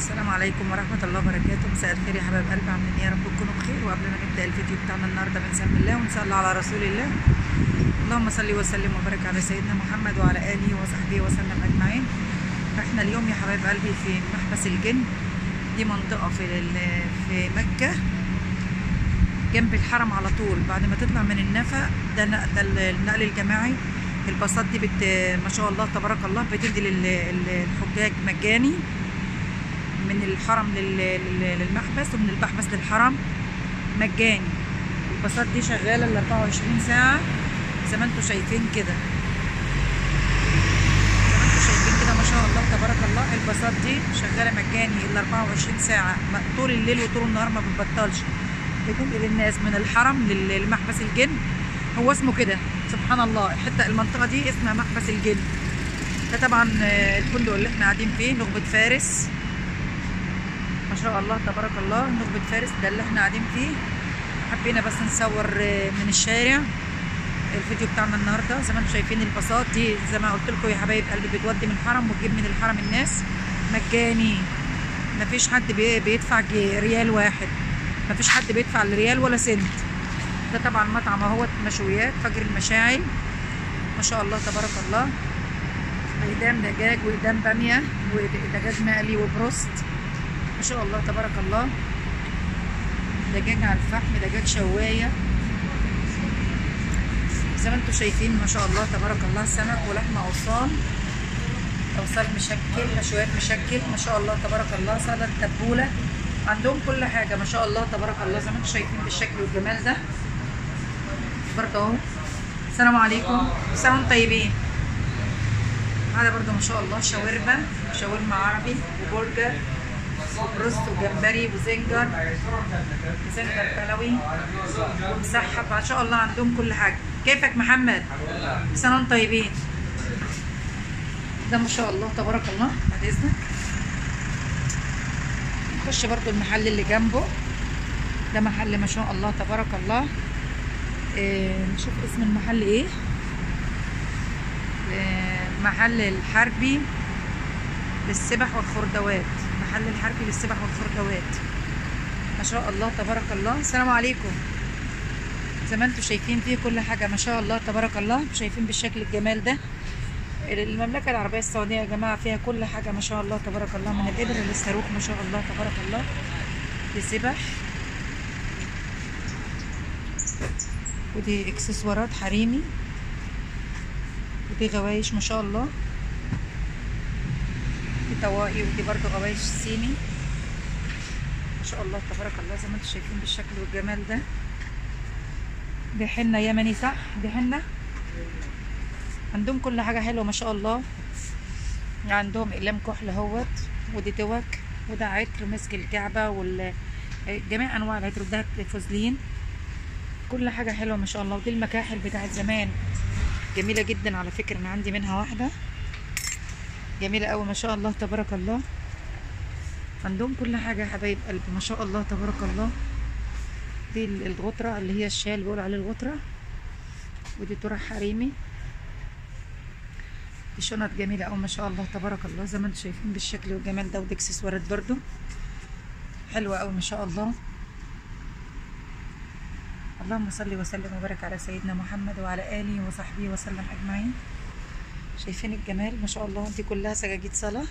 السلام عليكم ورحمة الله وبركاته مساء الخير يا حبايب قلبي عاملين ايه يا رب تكونوا بخير وقبل ما نبدأ الفيديو بتاعنا النهاردة بنسمي الله ونصلي على رسول الله اللهم صل وسلم وبارك على سيدنا محمد وعلى آله وصحبه وسلم أجمعين احنا اليوم يا حبايب قلبي في محبس الجن دي منطقة في ال- في مكة جنب الحرم على طول بعد ما تطلع من النفق ده ن- ده النقل الجماعي الباصات دي بت ما شاء الله تبارك الله بتدي لل- للحجاج مجاني من الحرم لل- لل- للمحبس ومن المحبس للحرم مجاني الباصات دي شغاله ال 24 ساعه زي ما انتم شايفين كده زي ما انتم شايفين كده ما شاء الله تبارك الله الباصات دي شغاله مجاني ال 24 ساعه ما- طول الليل وطول النهار ما بتبطلش بتنقل الناس من الحرم لل- لمحبس الجن هو اسمه كده سبحان الله الحته المنطقه دي اسمها محبس الجن ده طبعا آه، الفندق اللي احنا قاعدين فيه نخبه فارس ما شاء الله تبارك الله نخبة فارس ده اللي احنا قاعدين فيه حبينا بس نصور آه، من الشارع الفيديو بتاعنا النهارده زي ما انتم شايفين الباصات دي زي ما قلت لكم يا حبايب قلبي بتودي من الحرم وتجيب من الحرم الناس مجاني مفيش حد بي- بيدفع جي- ريال واحد مفيش حد بيدفع الريال ولا سنت ده طبعا مطعم اهوت مشويات فجر المشاعل ما شاء الله تبارك الله ايدام دجاج وايدام باميه ودجاج مقلي وبروست ما شاء الله تبارك الله دجاج على الفحم دجاج شوايه زي ما انتم شايفين ما شاء الله تبارك الله سمك ولحمه اوصال اوصال مشكل مشويات مشكل ما شاء الله تبارك الله سلطه تبوله عندهم كل حاجه ما شاء الله تبارك الله زي ما انتم شايفين بالشكل والجمال ده برضه اهو السلام عليكم سنة وانتم طيبين هذا برضه ما شاء الله شاورما شاورما عربي وبرجر وبروست وجمبري وزنجر وزنجر بلوي ومسحب ما شاء الله عندهم كل حاجه كيفك محمد سنة وانتم طيبين ده ما شاء الله تبارك الله بعد اذنك نخش برضو المحل اللي جنبه ده محل ما شاء الله تبارك الله إيه نشوف اسم المحل ايه إيه محل الحربي للسبح والخردوات محل الحربي للسبح والخردوات ما شاء الله تبارك الله السلام عليكم زي ما انتم شايفين فيه كل حاجة ما شاء الله تبارك الله شايفين بالشكل الجمال ده المملكة العربية السعودية يا جماعة فيها كل حاجة ما شاء الله تبارك الله من الإبر للصاروخ ما شاء الله تبارك الله للسبح ودي اكسسوارات حريمي ودي غوايش ما شاء الله دي طواقي ودي برضو غوايش صيني ما شاء الله تبارك الله زي ما انتم شايفين بالشكل والجمال ده دي حنة يمني صح دي حنة عندهم كل حاجة حلوة ما شاء الله عندهم اقلام كحل اهوت ودي توك وده عطر مسك الكعبة وال جميع انواع العطر ده فوزلين كل حاجة حلوة ما شاء الله ودي المكاحل بتاعت زمان جميلة جدا على فكرة انا عندي منها واحدة جميلة قوي ما شاء الله تبارك الله عندهم كل حاجة يا حبايب قلبي ما شاء الله تبارك الله دي ال- الغطرة اللي هي الشال بيقولوا عليه الغطرة ودي طرح حريمي دي شنط جميلة أوي ما شاء الله تبارك الله زي ما انتم شايفين بالشكل والجمال ده ودي اكسسوارات برضو حلوة أوي ما شاء الله اللهم صل وسلم وبارك على سيدنا محمد وعلى آله وصحبه وسلم أجمعين شايفين الجمال ما شاء الله دي كلها سجاجيد صلاة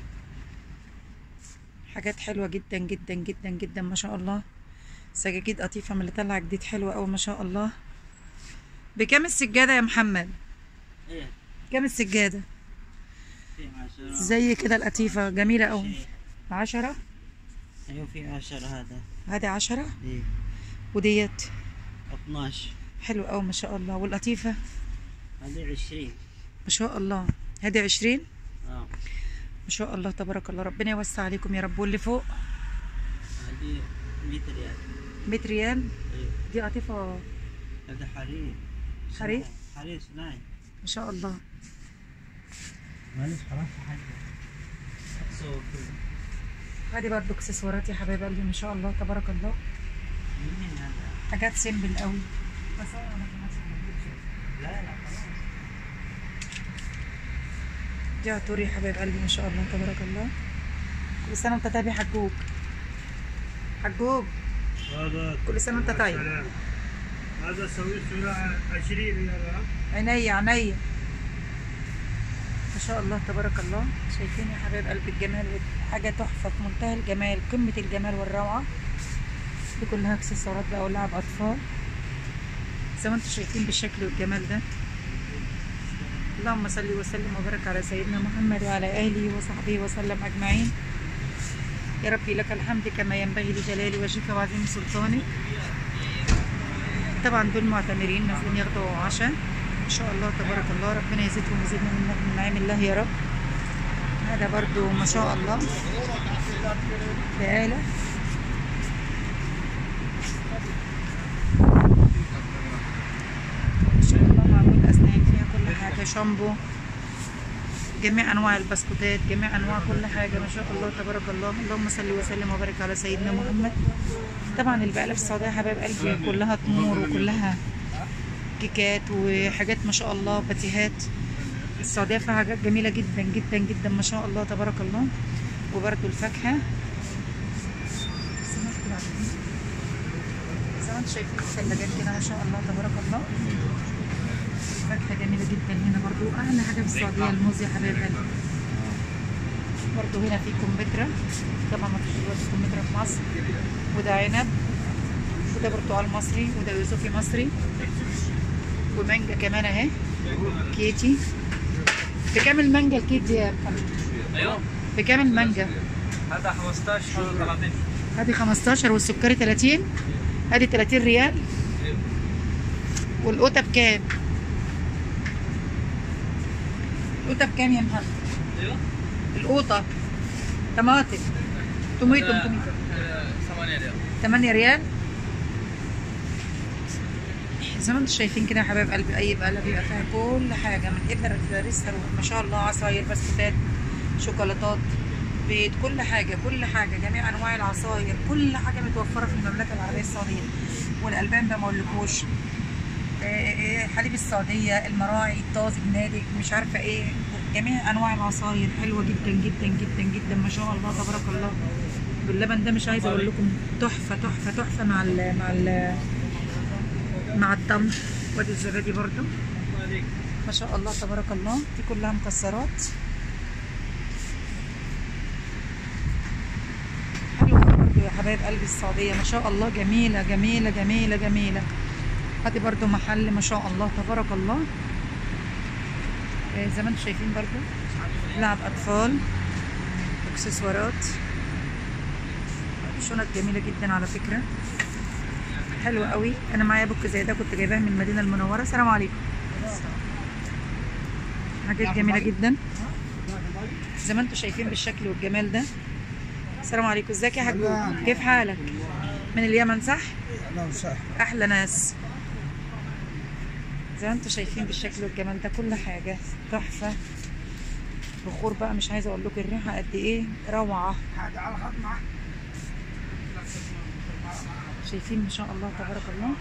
حاجات حلوة جدا جدا جدا جدا ما شاء الله سجاجيد قطيفة من اللي طلع جديد حلوة أوي ما شاء الله بكام السجادة يا محمد؟ ايه كام السجادة؟ في عشرة زي كده القطيفة جميلة أوي شيء. عشرة ايوه في عشرة هذا هذه عشرة ايه وديت 12 حلو أوي ما شاء الله والقطيفة هذه 20 ما شاء الله هذه عشرين اه ما شاء الله تبارك الله ربنا يوسع عليكم يا رب واللي فوق هذه 100 ريال 100 ريال ايه دي قطيفة هذا حرير حرير؟ صناعي. حرير صناعي ما شاء الله معلش خلاص حاجة صور كله هذه برضو اكسسوارات يا حبايب قلبي ما شاء الله تبارك الله منين هذا؟ حاجات سيمبل قوي لا لا خلاص دي عطور يا حبايب قلبي ما شاء الله تبارك الله كل سنه وانت طيب يا حجوج حجوج هذا كل سنه وانت طيب سلام. هذا سويت له 20 ريال ها؟ عينيا عينيا ما شاء الله تبارك الله شايفين يا حبايب قلب الجمال حاجة تحفة في منتهى الجمال قمة الجمال والروعة دي كلها اكسسوارات بقى ولعب أطفال زي ما انتم شايفين بالشكل والجمال ده اللهم صل وسلم وبارك على سيدنا محمد وعلى آله وصحبه وسلم أجمعين يا ربي لك الحمد كما ينبغي لجلال وجهك وعظيم سلطانك طبعا دول معتمرين نازلين ياخدوا عشاء ان شاء الله تبارك الله ربنا يزيدهم ويزيدنا من من نعيم الله يا رب هذا برضو ما شاء الله بآلة ما شاء الله معمول أسنان فيها كل حاجة شامبو جميع أنواع البسكوتات جميع أنواع كل حاجة ما شاء الله تبارك الله اللهم صل وسلم وبارك على سيدنا محمد طبعا البقالة في السعودية يا حبايب قلبي كلها تمور وكلها كيكات وحاجات ما شاء الله باتيهات السعودية فيها حاجات جميلة جدا جدا جدا ما شاء الله تبارك الله وبرده الفاكهة زي ما انتم شايفين الثلاجات كده ما شاء الله تبارك الله الفاكهة جميلة جدا هنا برضو أحلى حاجة في السعودية الموز يا حبايب قلبي برضو هنا في كمبترا طبعا ما فيش دلوقتي كمبترا في مصر وده عنب وده برتقال مصري وده يوسفي مصري ومانجا كمان اهي كيتي بكام المانجا الكيتي يا محمد؟ ايوه بكام المانجا؟ هذا 15 هذا 30 هذه 15 والسكري 30 هذه 30 ريال والقوطة بكام؟ القوطة بكام يا محمد؟ ايوه القوطة طماطم توميتو هذا، توميتو آه، 8 ريال 8 ريال زي ما انتم شايفين كده يا حبايب قلبي اي بقاله بيبقى فيها كل حاجه من ابره لسه ما شاء الله عصاير بسكوتات شوكولاتات بيض كل حاجه كل حاجه جميع انواع العصاير كل حاجه متوفره في المملكه العربيه السعوديه والالبان بقى ما اقولكوش آه، آه، حليب السعوديه المراعي الطازج نادج مش عارفه ايه جميع انواع العصاير حلوه جدا جدا جدا جدا ما شاء الله تبارك الله باللبن ده مش عايزه اقول لكم تحفه تحفه تحفه مع ال مع ال مع التمر وادي الزبادي برضو ما شاء الله تبارك الله دي كلها مكسرات حلوة برضو يا حبايب قلبي السعودية ما شاء الله جميلة جميلة جميلة جميلة ادي برضو محل ما شاء الله تبارك الله آه، زي ما انتم شايفين برضو لعب اطفال اكسسوارات شنط جميلة جدا على فكرة حلوة قوي انا معايا بوك زي ده كنت جايباها من المدينة المنورة السلام عليكم حاجات جميلة جدا زي ما انتم شايفين بالشكل والجمال ده السلام عليكم ازيك يا حاج كيف حالك من اليمن صح اهلا وسهلا احلى ناس زي ما انتم شايفين بالشكل والجمال ده كل حاجه تحفه بخور بقى مش عايزه اقول لكم الريحه قد ايه روعه هذا على خط معك شايفين ما شاء الله تبارك الله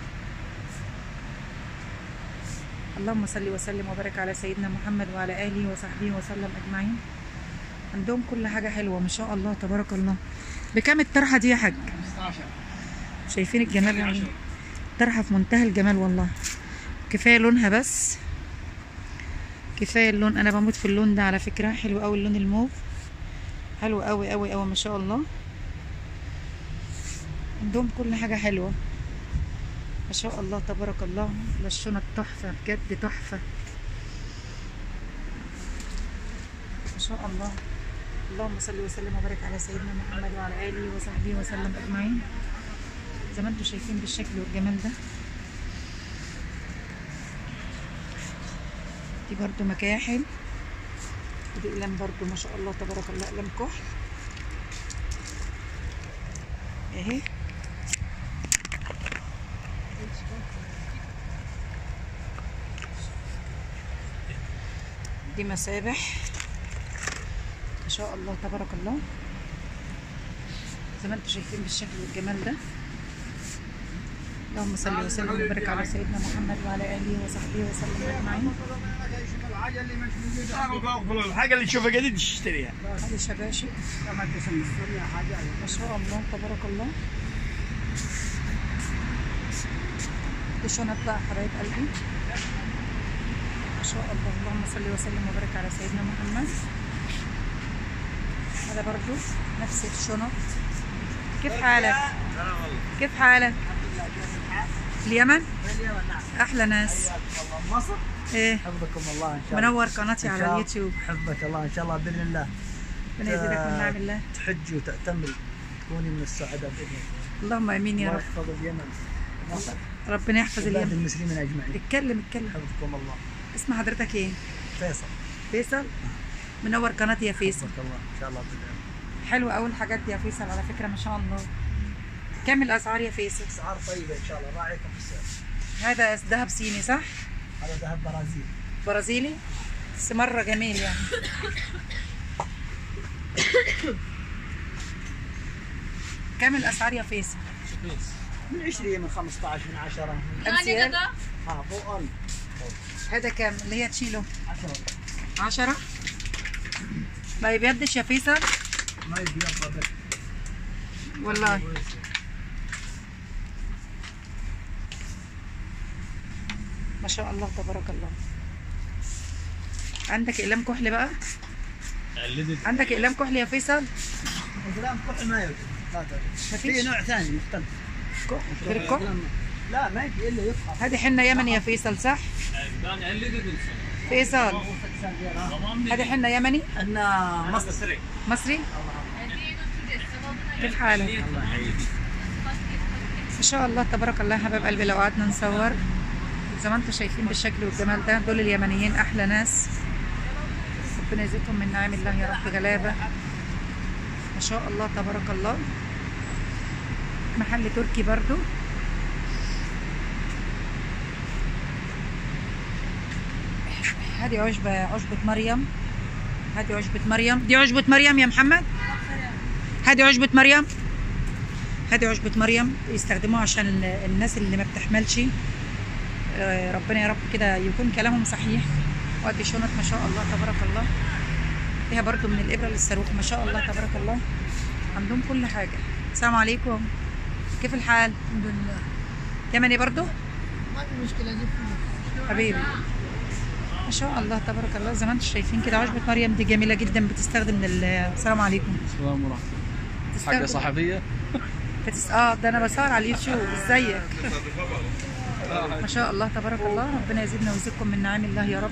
اللهم صل وسلم وبارك على سيدنا محمد وعلى اله وصحبه وسلم اجمعين عندهم كل حاجه حلوه ما شاء الله تبارك الله بكام الطرحه دي يا حاج 15 شايفين الجمال يعني طرحه في منتهى الجمال والله كفايه لونها بس كفايه اللون انا بموت في اللون ده على فكره حلو قوي اللون الموف حلو قوي قوي قوي ما شاء الله عندهم كل حاجه حلوه ما شاء الله تبارك الله ده الشنط تحفه بجد تحفه ما شاء الله اللهم صل وسلم وبارك على سيدنا محمد وعلى اله وصحبه وسلم اجمعين زي ما انتم شايفين بالشكل والجمال ده دي برضو مكاحل ودي اقلام برضو ما شاء الله تبارك الله اقلام كحل اهي دي مسابح ما شاء الله تبارك الله زي ما انتم شايفين بالشكل والجمال ده اللهم صل وسلم وبارك على سيدنا محمد وعلى اله وصحبه وسلم اجمعين الحاجه اللي تشوفها جديد تشتريها هذه شباشب ما شاء الله تبارك الله دي شنط بقى حبايب قلبي ما شاء الله اللهم صل وسلم وبارك على سيدنا محمد هذا برضو نفس الشنط كيف حالك؟ كيف حالك؟ اليمن؟ احلى ناس مصر ايه حفظكم الله ان شاء الله منور قناتي إن على شاء الله. اليوتيوب حفظك الله ان شاء الله باذن الله ربنا يزيدك من نعم الله تحج وتأتمري تكوني من السعداء باذن الله اللهم امين يا الله رب يحفظ اليمن مصر ربنا يحفظ بلاد اليمن المسلمين اجمعين اتكلم اتكلم حفظكم الله اسم حضرتك ايه؟ فيصل فيصل منور قناتي يا فيصل حفظك الله ان شاء الله باذن الله حلو قوي الحاجات دي يا فيصل على فكره ما شاء الله كام الاسعار يا فيصل اسعار طيبه ان شاء الله راعيكم في السعر هذا ذهب صيني صح هذا ذهب برازيل برازيلي بس مره جميل يعني كام الاسعار يا فيصل من 20 من 15 من 10 امثال ها فوق اون هذا كام اللي هي تشيله 10 عشرة ما يبيضش يا فيصل ما يبيض بس والله ما شاء الله تبارك الله عندك اقلام كحل بقى عندك اقلام كحل يا فيصل الكلام كحل ما يوجد لا توجد في مفيش نوع ثاني مختلف كحل غير الكحل لا ما يجي الا يفحص هذه حنة يمني يا فيصل صح فيصل هذه حنة يمني عندنا مصر مصري كيف حالك ما شاء الله تبارك الله يا حبايب قلبي لو قعدنا نصور زي ما انتم شايفين بالشكل والجمال ده دول اليمنيين احلى ناس ربنا يزيدهم من نعم الله يا رب غلابه ما شاء الله تبارك الله محل تركي برضو هذه عشبة عشبة مريم هذه عشبة مريم دي عشبة مريم يا محمد هذه عشبة مريم هذه عشبة مريم يستخدموها عشان ال- الناس اللي ما بتحملش آه، ربنا يا رب كده يكون كلامهم صحيح وادي شنط ما شاء الله تبارك الله فيها برضو من الإبرة للصاروخ ما شاء الله تبارك الله عندهم كل حاجة السلام عليكم كيف الحال؟ الحمد لله يمني برضو؟ ما في مشكلة جيب فلوس حبيبي ما شاء الله تبارك الله زي ما انتم شايفين كده عشبة مريم دي جميلة جدا بتستخدم لل السلام عليكم السلام ورحمة حاجة بتستخدم صحفية بتس... اه ده انا بصور على اليوتيوب ازيك ما شاء الله تبارك الله ربنا يزيدنا ويزيدكم من نعم الله يا رب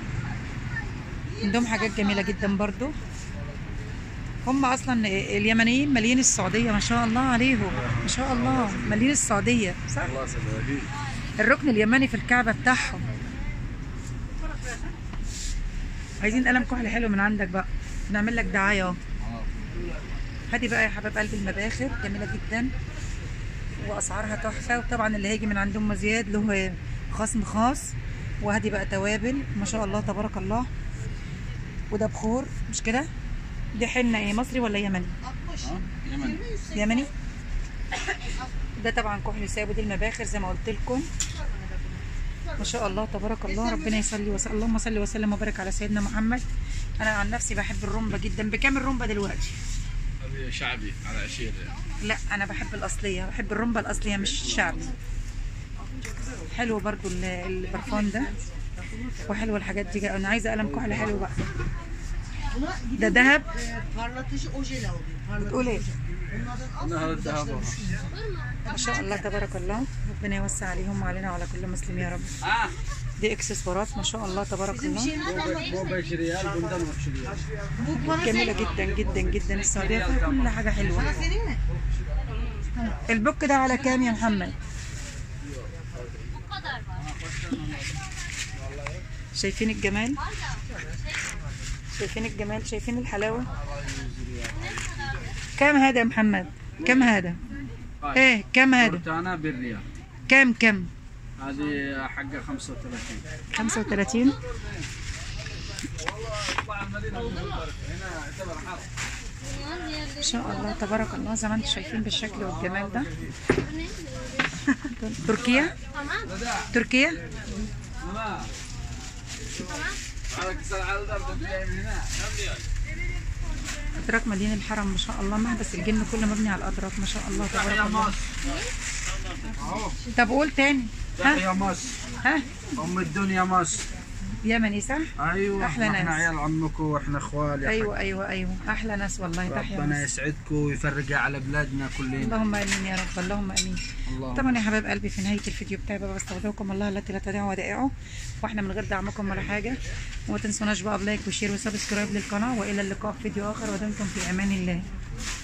عندهم حاجات جميلة جدا برضو هم اصلا اليمنيين مالين السعودية ما شاء الله عليهم ما شاء الله مالين السعودية صح الله يسلمك الركن اليمني في الكعبة بتاعهم عايزين قلم كحل حلو من عندك بقى نعمل لك دعاية اهو هاتي بقى يا حباب قلبي المباخر جميلة جدا واسعارها تحفة وطبعا اللي هيجي من عند ام زياد له خصم خاص وهدي بقى توابل ما شاء الله تبارك الله وده بخور مش كده دي حنة ايه مصري ولا يمني يمن يمني ده طبعا كحل ساب ودي المباخر زي ما قلت لكم ما شاء الله تبارك الله ربنا يصلي وسلم اللهم صل وسلم وبارك على سيدنا محمد انا عن نفسي بحب الرمبه جدا بكام الرمبه دلوقتي هذه شعبي على عشير لا انا بحب الاصليه بحب الرمبه الاصليه مش الشعبي حلو برضو ال- البرفان ده وحلوه الحاجات دي انا عايزه قلم كحل حلو بقى ده ذهب Parlatıcı ojeli alayım. Parlatıcı بتقول ايه Bunlardan هذا الذهب ما شاء الله تبارك الله ربنا يوسع عليهم وعلينا وعلى كل مسلم يا رب دي اكسسوارات ما شاء الله تبارك الله مو 20 ريال بندان 20 ريال جميله جدا جدا جدا السعوديه فيها كل حاجه حلوه vereyim mi? البوك ده على كام يا محمد شايفين الجمال شايفين الجمال شايفين الحلاوه كام هذا يا محمد كام هذا ايه كام هذا برتانا بالريال كام كام هذه حقها 35 35 طبعا المدينة هنا يعتبر حرب ما شاء الله تبارك الله زي ما انتم شايفين بالشكل والجمال ده تركيا تركيا اتراك مدينة الحرم ما شاء الله محبس الجن كله مبني على الاتراك ما شاء الله تبارك الله طب قول تاني تحيا ها مصر ها ام الدنيا مصر يمني صح ايوه أحلى احنا ناس. عيال عمكم واحنا اخوال يا ايوه ايوه ايوه احلى ناس والله حاج. تحيا ربنا مصر. يسعدكم ويفرج على بلادنا كلنا اللهم امين يا رب اللهم امين اللهم طبعا يا حبايب قلبي في نهايه الفيديو بتاعي بقى بستودعكم الله التي لا تدع ودائعه واحنا من غير دعمكم ولا حاجه وما تنسوناش بقى بلايك وشير وسبسكرايب للقناه والى اللقاء في فيديو اخر ودمتم في امان الله